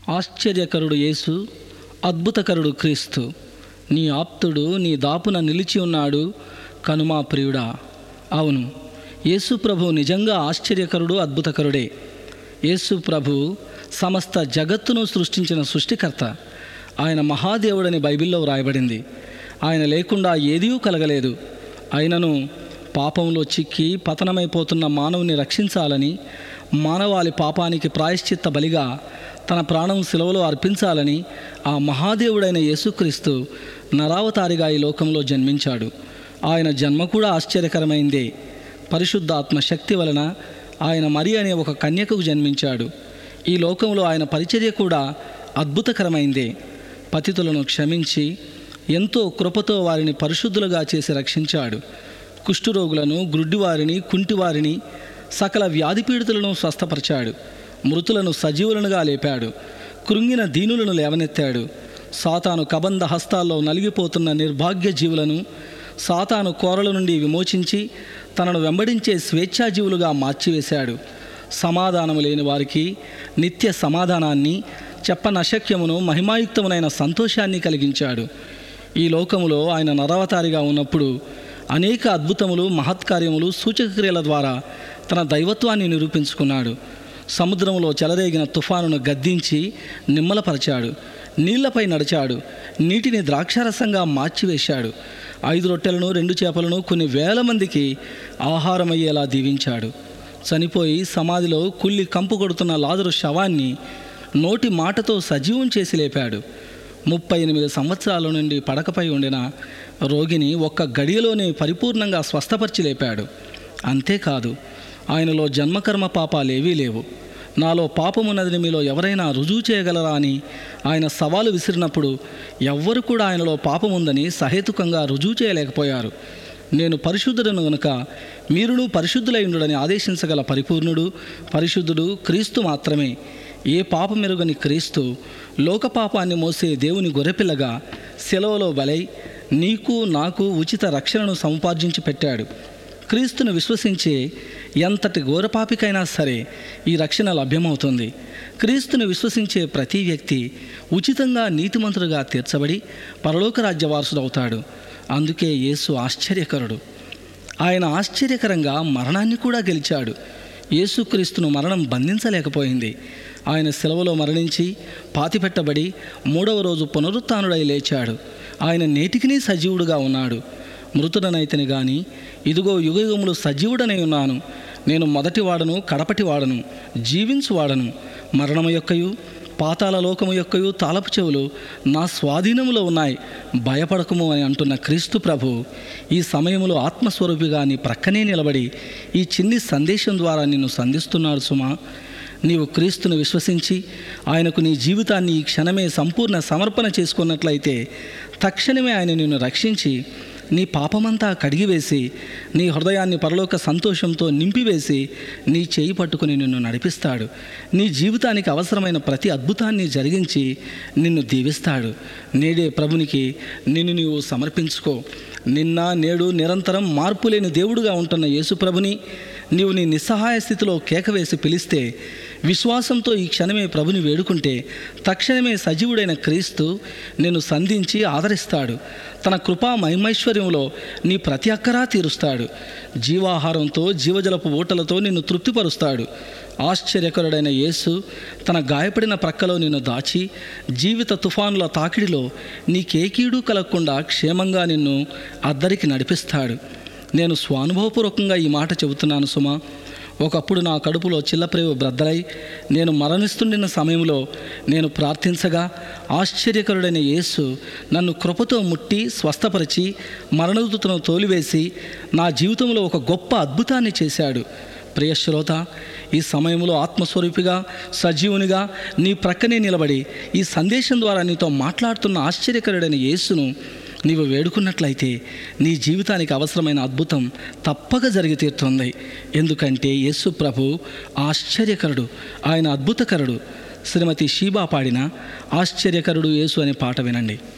ఆశ్చర్యకరుడు యేసు అద్భుతకరుడు క్రీస్తు నీ ఆప్తుడు నీ దాపున నిలిచి ఉన్నాడు కనుమా ప్రియుడా అవును యేసు ప్రభు నిజంగా ఆశ్చర్యకరుడు అద్భుతకరుడే యేసు ప్రభు సమస్త జగత్తును సృష్టించిన సృష్టికర్త ఆయన మహాదేవుడని బైబిల్లో వ్రాయబడింది ఆయన లేకుండా ఏదీ కలగలేదు అయినను పాపంలో చిక్కి పతనమైపోతున్న మానవుని రక్షించాలని మానవాళి పాపానికి ప్రాయశ్చిత్త బలిగా తన ప్రాణం శిలవలో అర్పించాలని ఆ మహాదేవుడైన యేసుక్రీస్తు నరావతారిగా ఈ లోకంలో జన్మించాడు ఆయన జన్మ కూడా ఆశ్చర్యకరమైందే పరిశుద్ధాత్మ శక్తి వలన ఆయన మరి అనే ఒక కన్యకకు జన్మించాడు ఈ లోకంలో ఆయన పరిచర్య కూడా అద్భుతకరమైందే పతితులను క్షమించి ఎంతో కృపతో వారిని పరిశుద్ధులుగా చేసి రక్షించాడు కుష్ఠురోగులను గ్రుడ్డివారిని కుంటివారిని సకల వ్యాధిపీడితులను స్వస్థపరిచాడు మృతులను సజీవులనుగా లేపాడు కృంగిన దీనులను లేవనెత్తాడు సాతాను కబంధ హస్తాల్లో నలిగిపోతున్న నిర్భాగ్య జీవులను సాతాను కోరల నుండి విమోచించి తనను వెంబడించే స్వేచ్ఛాజీవులుగా మార్చివేశాడు సమాధానము లేని వారికి నిత్య సమాధానాన్ని చెప్పనశక్యమును మహిమాయుక్తమునైన సంతోషాన్ని కలిగించాడు ఈ లోకములో ఆయన నరవతారిగా ఉన్నప్పుడు అనేక అద్భుతములు మహత్కార్యములు సూచకక్రియల ద్వారా తన దైవత్వాన్ని నిరూపించుకున్నాడు సముద్రంలో చెలరేగిన తుఫానును గద్దించి నిమ్మలపరిచాడు నీళ్లపై నడిచాడు నీటిని ద్రాక్షారసంగా మార్చివేశాడు ఐదు రొట్టెలను రెండు చేపలను కొన్ని వేల మందికి ఆహారమయ్యేలా దీవించాడు చనిపోయి సమాధిలో కుళ్ళి కంపు కొడుతున్న లాజరు శవాన్ని నోటి మాటతో సజీవం చేసి లేపాడు ముప్పై ఎనిమిది సంవత్సరాల నుండి పడకపై ఉండిన రోగిని ఒక్క గడియలోనే పరిపూర్ణంగా స్వస్థపరిచి లేపాడు అంతేకాదు ఆయనలో జన్మకర్మ పాపాలేవీ లేవు నాలో పాపమున్నదని మీలో ఎవరైనా రుజువు చేయగలరా అని ఆయన సవాలు విసిరినప్పుడు ఎవ్వరు కూడా ఆయనలో పాపముందని సహేతుకంగా రుజువు చేయలేకపోయారు నేను పరిశుద్ధుడను గనుక మీరును పరిశుద్ధులైండుడని ఆదేశించగల పరిపూర్ణుడు పరిశుద్ధుడు క్రీస్తు మాత్రమే ఏ పాపమెరుగని క్రీస్తు లోక పాపాన్ని మోసే దేవుని గొర్రెపిల్లగా సెలవులో బలై నీకు నాకు ఉచిత రక్షణను సముపార్జించి పెట్టాడు క్రీస్తును విశ్వసించే ఎంతటి ఘోరపాపికైనా సరే ఈ రక్షణ లభ్యమవుతుంది క్రీస్తును విశ్వసించే ప్రతి వ్యక్తి ఉచితంగా నీతిమంతుడుగా తీర్చబడి పరలోక రాజ్య వారసుడవుతాడు అందుకే యేసు ఆశ్చర్యకరుడు ఆయన ఆశ్చర్యకరంగా మరణాన్ని కూడా గెలిచాడు యేసుక్రీస్తును మరణం బంధించలేకపోయింది ఆయన సెలవులో మరణించి పాతిపెట్టబడి మూడవ రోజు పునరుత్నుడై లేచాడు ఆయన నేటికినీ సజీవుడుగా ఉన్నాడు మృతుడనైతని గాని ఇదిగో యుగయుగములు సజీవుడనై ఉన్నాను నేను మొదటివాడను కడపటివాడను జీవించువాడను మరణము యొక్కయు పాతాల లోకము యొక్కయు తాళపు చెవులు నా స్వాధీనములో ఉన్నాయి భయపడకము అని అంటున్న క్రీస్తు ప్రభు ఈ సమయంలో ఆత్మస్వరూపిగా నీ ప్రక్కనే నిలబడి ఈ చిన్ని సందేశం ద్వారా నిన్ను సంధిస్తున్నాడు సుమా నీవు క్రీస్తును విశ్వసించి ఆయనకు నీ జీవితాన్ని ఈ క్షణమే సంపూర్ణ సమర్పణ చేసుకున్నట్లయితే తక్షణమే ఆయన నిన్ను రక్షించి నీ పాపమంతా కడిగివేసి నీ హృదయాన్ని పరలోక సంతోషంతో నింపివేసి నీ చేయి పట్టుకుని నిన్ను నడిపిస్తాడు నీ జీవితానికి అవసరమైన ప్రతి అద్భుతాన్ని జరిగించి నిన్ను దీవిస్తాడు నేడే ప్రభునికి నిన్ను నీవు సమర్పించుకో నిన్న నేడు నిరంతరం మార్పు లేని దేవుడుగా ఉంటున్న యేసుప్రభుని నీవు నీ నిస్సహాయ స్థితిలో కేకవేసి పిలిస్తే విశ్వాసంతో ఈ క్షణమే ప్రభుని వేడుకుంటే తక్షణమే సజీవుడైన క్రీస్తు నిన్ను సంధించి ఆదరిస్తాడు తన కృపా మహిమైశ్వర్యంలో నీ ప్రతి అక్కరా తీరుస్తాడు జీవాహారంతో జీవజలపు ఊటలతో నిన్ను తృప్తిపరుస్తాడు ఆశ్చర్యకరుడైన యేసు తన గాయపడిన ప్రక్కలో నిన్ను దాచి జీవిత తుఫానుల తాకిడిలో నీకేకీడు కలగకుండా క్షేమంగా నిన్ను అద్దరికి నడిపిస్తాడు నేను స్వానుభవపూర్వకంగా ఈ మాట చెబుతున్నాను సుమా ఒకప్పుడు నా కడుపులో చిల్లప్రేవు బ్రద్దలై నేను మరణిస్తుండిన సమయంలో నేను ప్రార్థించగా ఆశ్చర్యకరుడైన యేసు నన్ను కృపతో ముట్టి స్వస్థపరిచి మరణదూతను తోలివేసి నా జీవితంలో ఒక గొప్ప అద్భుతాన్ని చేశాడు ప్రియ శ్రోత ఈ సమయంలో ఆత్మస్వరూపిగా సజీవునిగా నీ ప్రక్కనే నిలబడి ఈ సందేశం ద్వారా నీతో మాట్లాడుతున్న ఆశ్చర్యకరుడైన యేసును నీవు వేడుకున్నట్లయితే నీ జీవితానికి అవసరమైన అద్భుతం తప్పక జరిగి తీరుతుంది ఎందుకంటే యేసు ప్రభు ఆశ్చర్యకరుడు ఆయన అద్భుతకరుడు శ్రీమతి షీబా పాడిన ఆశ్చర్యకరుడు యేసు అనే పాట వినండి